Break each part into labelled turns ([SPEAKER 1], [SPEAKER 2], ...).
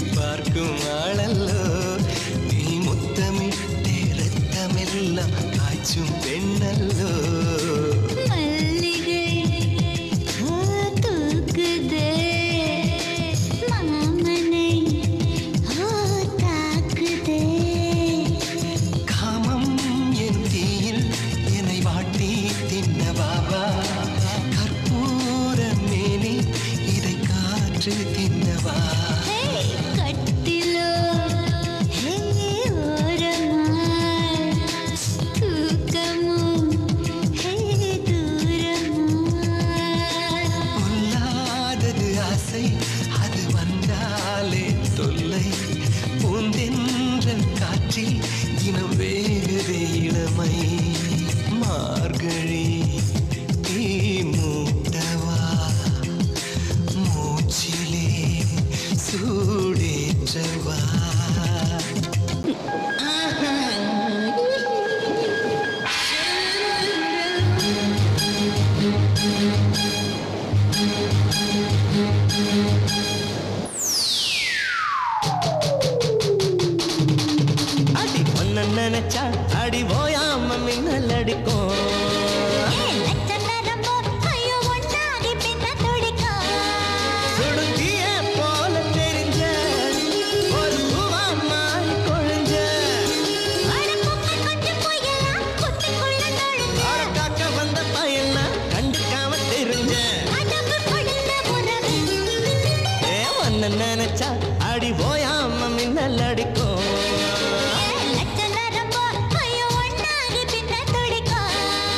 [SPEAKER 1] பார்க்கும் ஆளல்லோ நீ முத்தமிட்டே ரத்தமெல்லாம் காய்ச்சும் பெண்ணல்லோ
[SPEAKER 2] மல்லிகை ஆ, தூக்குதே மாமனை ஆ, தாக்குதே
[SPEAKER 1] காமம் என் தீயில் என்னை வாட்டி தின்ன பாபா கற்பூர மேனி இதை காற்று தின்னவா
[SPEAKER 2] ஹே, கட்டிலோ ஹே, ஓரமாய் தூக்கமும் ஹே, தூரமாய்
[SPEAKER 1] பொல்லாதது ஆசை அது வந்தாலே தொல்லை பூந்தென்றல் காற்றில் இனம் வேகுதே இளமை மார்கழி தீ மூட்டவா மூச்சிலே சூடேற்றவா அடி ஒன்ன நினைச்சா அடி ஓயாம மின்னல் அடிக்கும்
[SPEAKER 2] ஏ, லட்சணரம்போ, ஐயோ, ஒண்ணாகி பின்ன துடிக்கும்.
[SPEAKER 1] சுடுங்கிய போல தெரிஞ்ச ஒரு பூவா மாறி கொழுஞ்ச
[SPEAKER 2] வடக்குக்கு கொஞ்சம் புயலா, குத்துக்குள்ள நுழைஞ்ச.
[SPEAKER 1] ஆட காக்க வந்த பையனா கண்டுக்காம தெரிஞ்ச
[SPEAKER 2] அடகு கொடுத்த உறவு.
[SPEAKER 1] ஏ ஒன்ன நினைச்சா அடி ஓயாம மின்னல் அடிக்கும்
[SPEAKER 2] ஏ, லட்சணரம்போ, ஐயோ, ஒண்ணாகி பின்ன துடிக்கும்.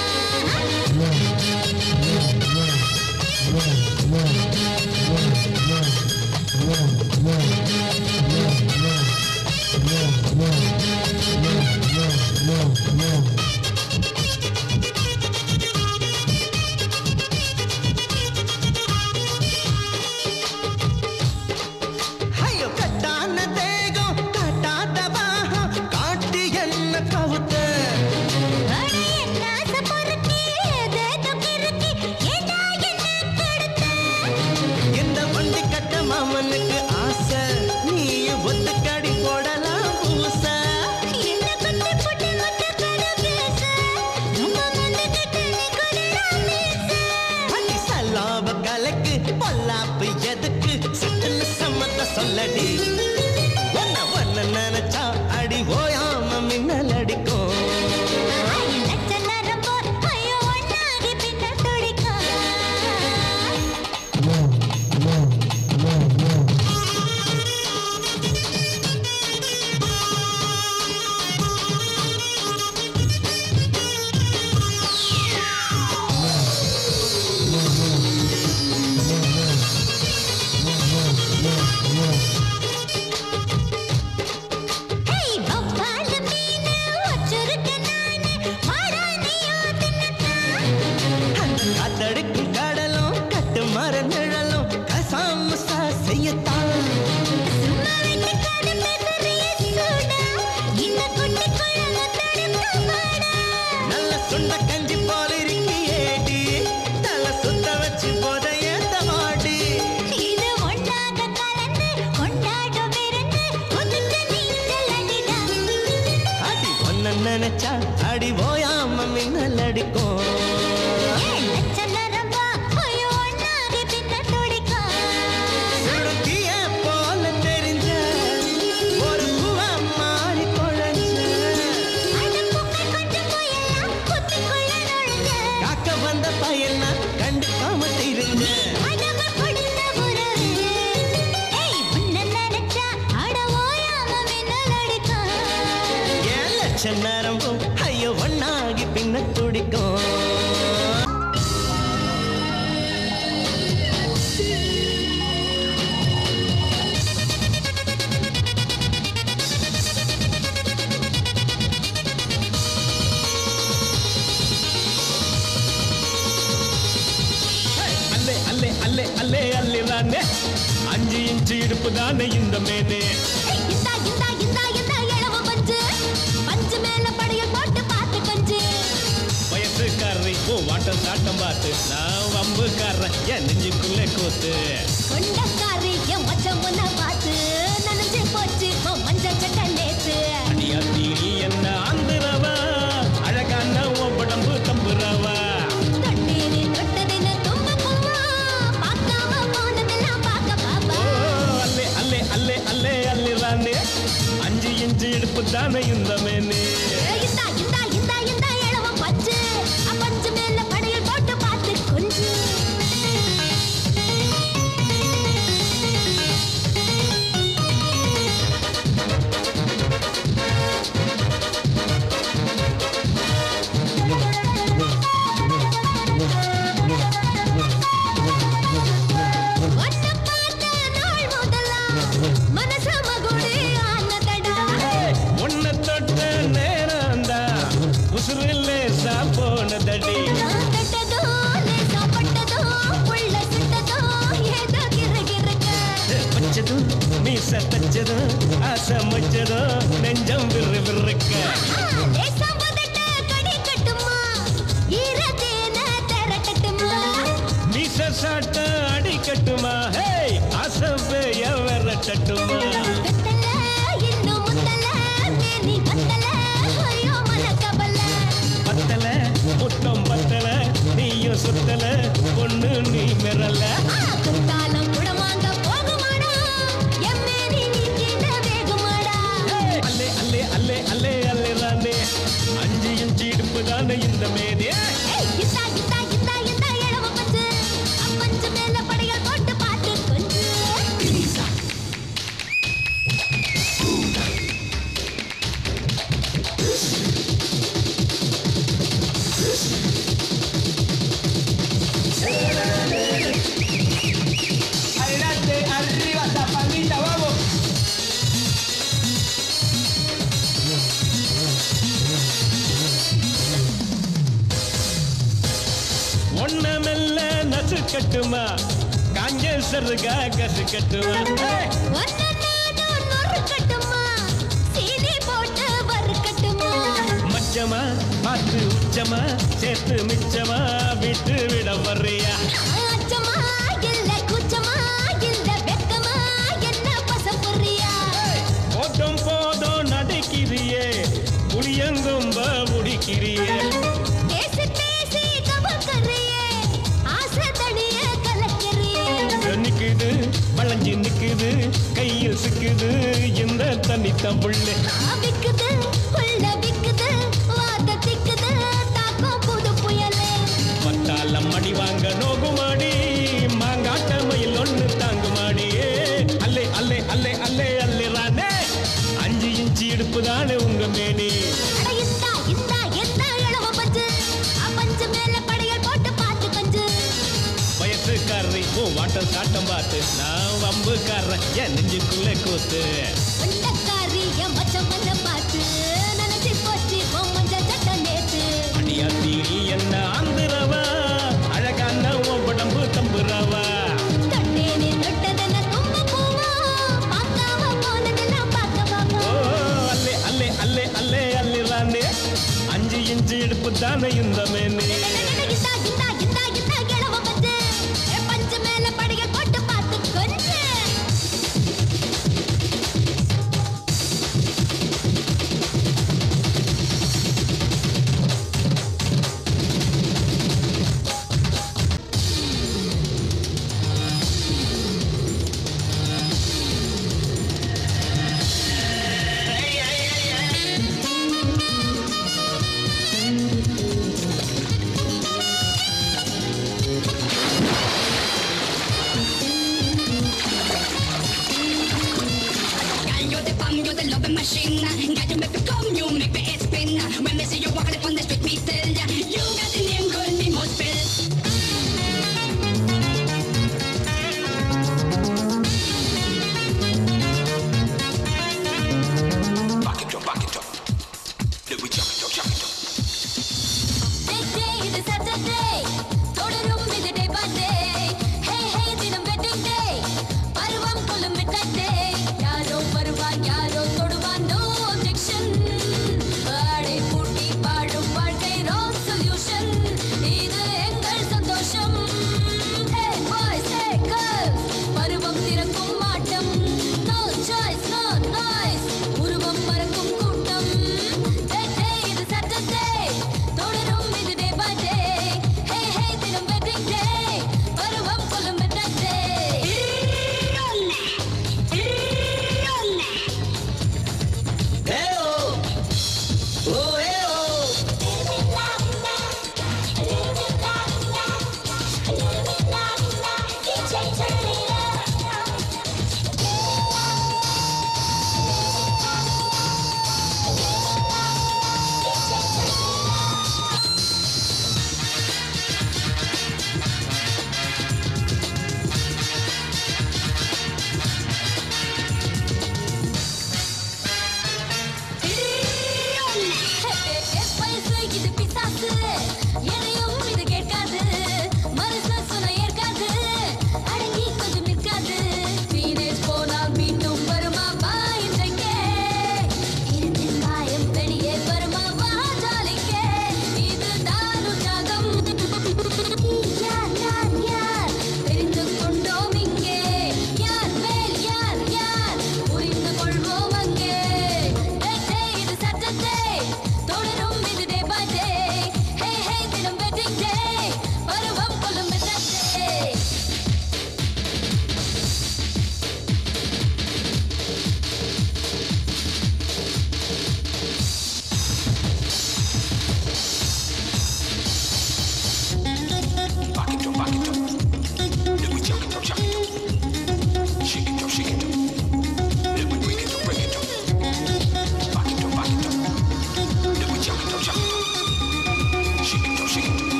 [SPEAKER 1] ஐயோ கட்டான தேகம் காட்டாத பாகம் காட்டி என்ன கவுத்த
[SPEAKER 2] அட, என் ஆசை பொறுக்கி, ஏதேதோ கிறுக்கி, ஏண்டா என்ன கெடுத்த?
[SPEAKER 1] இந்த வண்டி கட்ட மாமனுக்கு ஆசை நீ ஒத்துக்கடி போடலாம் பூசை
[SPEAKER 2] என்ன குத்து புட்டு முட்டை கதை பேச, ரொம்ப மொந்துக்கிட்டு நீ கொடலாம் மீச.
[SPEAKER 1] அடி சல்லாப கலைக்கு பொல்லாப்பு எதுக்கு சட்டுன்னு சம்மத்த சொல்லடி ஒன்ன ஒன்ன நினைச்சா அடி ஓயாம மின்னல் அடிக்கும்
[SPEAKER 2] லட்சணரம் போல் ஐயோ ஒன்னாகி பின்ன துடிக்கும் ஏய் வவ்வால் மீனு வச்சிருக்க நானு வாடா நீயோ தின்னத்தான்
[SPEAKER 1] காத்தடிக்கும் கடலும் கட்டு மர நிழலும் கசாம செய்யத்தான்
[SPEAKER 2] சும்மா விட்டு கதை பேசுறிய சூடா இந்த குட்டிக்குள்ள முத்தெடுக்க வாடா
[SPEAKER 1] நல்ல சுண்ட கஞ்சி போல இருக்கியேடி தலை சுத்த வச்சு போத ஏத்த மாடி
[SPEAKER 2] இது ஒன்றாக கலந்து கொண்டாடும் விருந்து புதுத்து நீச்சல் அடிடா
[SPEAKER 1] அடி ஒன்ன நினைச்சா அடி ஓயாம மின்னல் அடிக்கும்
[SPEAKER 2] ஏன் லட்சணரம் வா ஐயோ ஒன்னாகி பின்ன துடிக்கும்
[SPEAKER 1] சுடுக்கிய போல தெரிஞ்ச ஒரு பூவா மாறி குழஞ்ச
[SPEAKER 2] அடப்புக்கு கொஞ்சம் புயலா குத்துக்குள்ள நுழைஞ்ச
[SPEAKER 1] காக்க வந்த பையனா கண்டுக்காம தெரிஞ்ச
[SPEAKER 2] அடகு கொடுத்த உறவு ஏய் உன்னை நினைச்சா அட ஓயாம மின்னல் அடிக்கும்
[SPEAKER 1] ஏன் லட்ச நேரமும் ஐயோ ஒன்னாகி பின்ன துடிக்கும்
[SPEAKER 3] அல்லே அல்லே அல்லே அல்லே அல்லிரானே அஞ்சு இன்ச்சு இடுப்பு தானே இந்த மேனே
[SPEAKER 2] ஏய், இந்தா இந்தா இந்தா இந்தா இளவு பஞ்சு பஞ்சு மேல படையல் போட்டு பார்த்து கஞ்சு
[SPEAKER 3] வயசுக்காரரை ஓ வாட்டம் சாட்டம் பார்த்து நான் வம்புக்காரன் என் நெஞ்சுக்குள்ளே கூத்து
[SPEAKER 2] கொண்டக்காரி என் மச்சம் உன்னை பார்த்து நான்
[SPEAKER 3] அல்லே அல்லே அல்லிரானே அஞ்சு இஞ்சு இடுப்பு தானே இந்த மேனே
[SPEAKER 2] இந்தா இந்தா இந்தா இந்தா இளவம் பஞ்சு பஞ்சு மேல படையல் போட்டு பார்த்து கொஞ்சு ஒன்ன பார்த்த நாள் முதலா மனச மகுடி ஆனதடா
[SPEAKER 3] உன்னை தொட்ட நேரம் தான் உசுரில்லே போனதடி
[SPEAKER 2] நான் கட்டதோ லேசா பட்டதோ புள்ள சுட்டதோ ஏதோ கிறுகிறுக்க
[SPEAKER 3] வச்சதும் மீச தச்சதும் ஆசை மச்சதும் நெஞ்சம் விறு விறுக்க
[SPEAKER 2] லேசா உதட்ட கடி கட்டுமா ஈரத்தேன திரட்டட்டுமா
[SPEAKER 3] மீச சாட்ட அடிக்கட்டுமா ஹே அசப்பைய விரட்டட்டுமா
[SPEAKER 2] கட்டல இன்னும் முத்தல மேனி கத்தல ஐயோ மனக்கபல
[SPEAKER 3] பத்தல முத்தம் பத்தல நீயும் சுத்தல பொண்ணு நீ மிரல
[SPEAKER 2] குத்தாலம் குடமாங்க போகுமாடா எம்மேனி நீ கீழ வேகுமாடா
[SPEAKER 3] அல்லே அல்லே அல்லே அல்லே அல்லே தானே அஞ்சு இஞ்சு இடுப்பு தானே இந்த மேனே
[SPEAKER 2] ஏய் இந்தா இந்தா இந்தா இந்தா இளவ பஞ்சு அப்பஞ்சு மேல படையல் போட்டு பார்த்து கொஞ்சு
[SPEAKER 3] Adelante, arriba, zapandita, vamos. ஒன்ன மெல்ல நசுக்கட்டுமா காஞ்ச சருகா கசுக்கட்டுமா ஏய்,
[SPEAKER 2] ஒன்ன நானும் நொறுக்கட்டுமா சீனி போட்டு வறுக்கட்டுமா
[SPEAKER 3] மச்சமா பார்த்து உச்சமா சேர்த்து மிச்சமா விட்டு விட வர்றியா
[SPEAKER 2] அச்சமா இல்ல குச்சமா இல்ல வெக்கமா என்ன பசப்புரியா
[SPEAKER 3] போதும் போதும் நடிக்கிறியே புளியங்கொம்ப முடிக்கிறியே
[SPEAKER 2] பேசி பேசி கவக்கறியே ஆசை தனிய கலக்கறியே
[SPEAKER 3] நிக்குது வளைஞ்சு நிக்குது கையில் சிக்குது இந்த தனி தம்புள்ளே
[SPEAKER 2] விக்குது உள்ள விக்குது வாத திக்குது தாக்கம் புது புயலே
[SPEAKER 3] பத்தாலம் அடி வாங்க நோகுமாடி மாங்காட்ட மயில் ஒண்ணு தாங்குமாடி அல்லே அல்லே அல்லே அல்லே அல்லிரானே அஞ்சு இன்ச்சு இடுப்பு தானே உங்க மேனி
[SPEAKER 2] அட இந்தா இந்தா எந்தா இளவ பஞ்சு அப்பஞ்சு மேல படையல் போட்டு பார்த்து கஞ்சு
[SPEAKER 3] வயசுக்காரரி உன் வாட்டம் சாட்டம் பார்த்து நான் வம்புக்காரன் என் நெஞ்சுக்குள்ளே கூத்து
[SPEAKER 2] ஒண்டக்காரி என் மச்சம் பண்ண பார்த்து நினைச்சு போச்சு உன் மஞ்சள் சட்டை நேத்து
[SPEAKER 3] அடியாத்தி என்ன ஆந்திரவா அழகான உன் உடம்பு தம்புறவா
[SPEAKER 2] தொட்டேனே தொட்டதென்ன தும்ப பூவா பார்க்காம போனதெல்லாம் பார்க்க
[SPEAKER 3] ஓ
[SPEAKER 2] பாப்பா
[SPEAKER 3] அல்லே அல்லே அல்லே அல்லே அல்லிரானே அஞ்சு இன்ச்சு இடுப்பு தானே இந்த மேனி
[SPEAKER 2] இந்தா இந்தா இந்தா இந்தா இளவ பஞ்சு ஏ பஞ்சு மேல படையல் போட்டு பார்த்து கொஞ்சு
[SPEAKER 4] Girl, you're the bomb, you're the loving machine. Girl, you make me come, you make me head spin. When they see you walking on the street, me tell ya, you got the name, girl, me must spell.
[SPEAKER 5] Back it up, back it up. Let me jump it up, jump it up.
[SPEAKER 2] இது Saturday தொடரும் இது day by day hey hey தினம் wedding day பருவம் கொள்ளும் midnight day யாரோ வருவான் யாரோ தொடுவான் no objection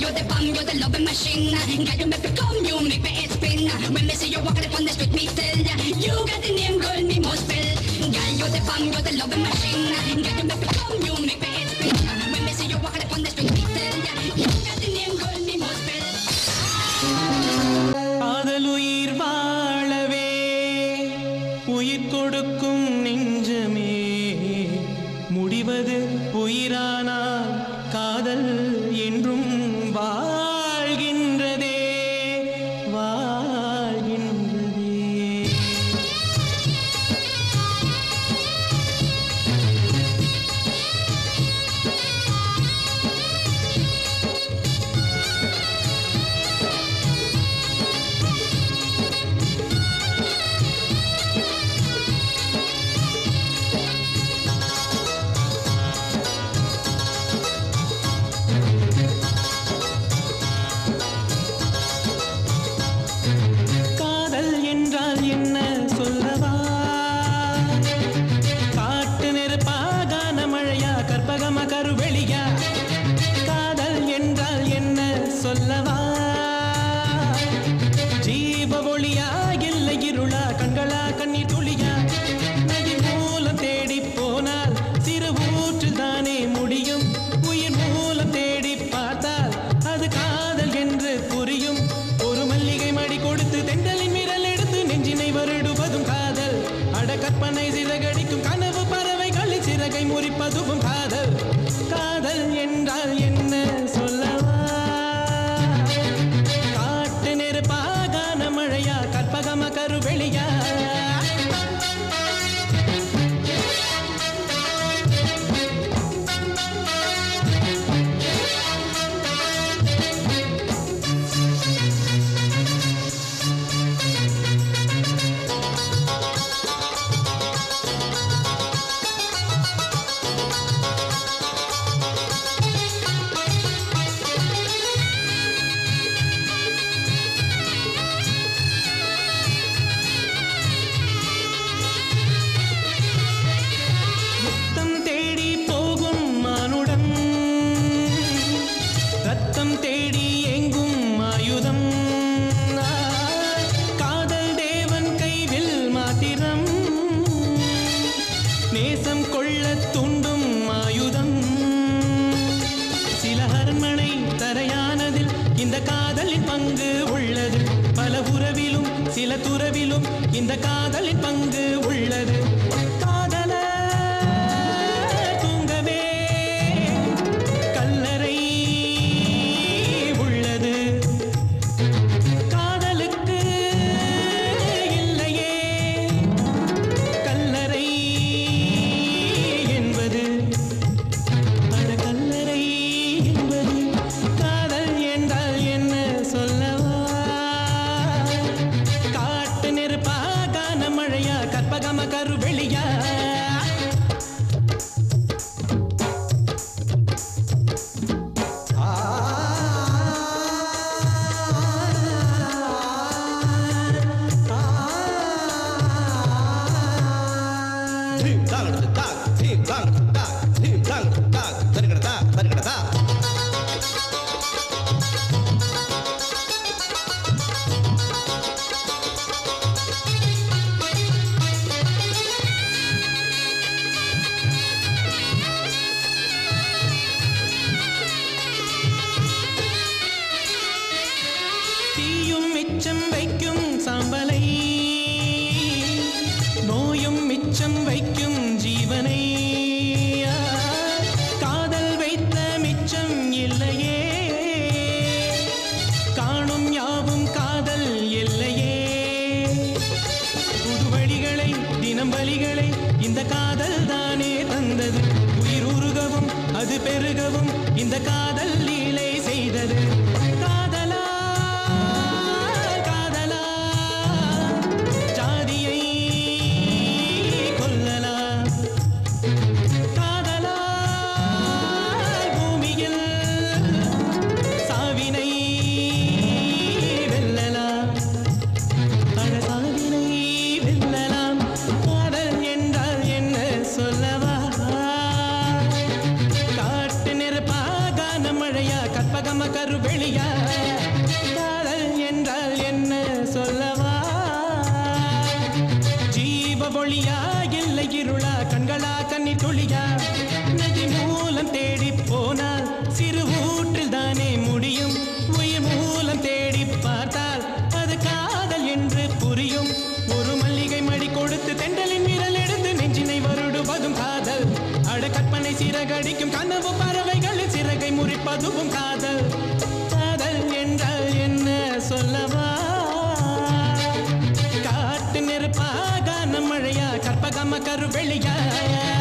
[SPEAKER 4] you're the bomb, you're the loving machine. Girl, you make me come, you make me head spin. When me see you walking up on the street, me tell ya, you got the name, girl, me must spell. Girl, you're the bomb, you're the loving machine. Girl, you make me come, you make me head spin. When me see you walking up on the street, me tell ya, you got the name, girl, me must spell.
[SPEAKER 1] காதலுயிர் வாழவே உயிர் கொடுக்கும் நெஞ்சமே முடிவது உயிரானால் காதல் என்றும் வாழ்கின்றதே வாழ்கின்றதே காதல் என்றால் என்ன சொல்லவா காட்டு நெருப்பாகான மழையா கற்பகம கருவெளியா காதல் என்றால் என்ன சொல்லவா ஜீவ ஒளியா இல்லை இருளா கண்களா கண்ணீர் துளியா நதி மூலம் தேடி போனால் சிறு ஊற்றில் தானே முடியும் உயிர் மூலம் தேடி பார்த்தால் அது காதல் என்று புரியும் ஒரு மல்லிகை மடி கொடுத்து தென்றலின் விரல் எடுத்து நெஞ்சினை வருடுவதும் காதல் அட கற்பனை சிறகடிக்கும் கனவு பறவைகளில் சிறகை முறிப்பதும் காதல் காதல் என்றால் என்ன சொல்லவா காட்டு நெருப்பாகான மழையா கற்பகம கருவெளியா முத்தம் தேடி போகும் மானுடம் ரத்தம் தேடி எங்கும் ஆயுதம் ஆ, காதல் தேவன் கைவில் மாத்திரம் நேசம் கொள்ள தூண்டும் ஆயுதம் சில அரண்மனை தரையானதில் இந்த காதலின் பங்கு உள்ளது பல உறவிலும் சில துறவிலும் இந்த காதலின் பங்கு உள்ளது காதல தூங்கவே கல்லறை உள்ளது காதலுக்கு இல்லையே கல்லறை என்பது அட கல்லறை என்பது காதல் என்றால் என்ன சொல்லவா காட்டு நெருப்பாகான மழையா கற்பகம கருவெளியா தீயும் மிச்சம் வைக்கும் சாம்பலை நோயும் மிச்சம் வைக்கும் ஜீவனை ஆ, காதல் வைத்த மிச்சம் இல்லையே காணும் யாவும் காதல் இல்லையே புது வழிகளை தினம் வழிகளை இந்த காதல் தானே தந்தது உயிர் உருகவும் அது பெருகவும் இந்த காதல் லீலை செய்தது காதலா காதலா ஜாதியை கொல்லலாம் காதலா பூமியில் சாவினை வெல்லலாம் அழகாவினை வெல்லலாம் காதல் என்றால் என்ன சொல்லவா காட்டு நெருப்பாகான மழையா கற்பகம் கற்பகம கருவெளியா காதல் என்றால் என்ன சொல்லவா ஜீவ ஒளியா இல்லை இருளா கண்களா கண்ணி துளியா நதி மூலம் தேடி போனால் சிறு ஊற்றில் தானே முடியும் உயிர் மூலம் தேடி பார்த்தால் அது காதல் என்று புரியும் ஒரு மல்லிகை மடி கொடுத்து தெண்டலின் விரல் எடுத்து நெஞ்சினை வருடுவதும் காதல் அட கற்பனை சிறகடிக்கும் கனவு பறவைகளின் சிறகை முறிப்பதுவும் காதல் காதல் என்றால் என்ன சொல்லவா காட்டு நெருப்பாக மழையா கற்பகம கருவெளியா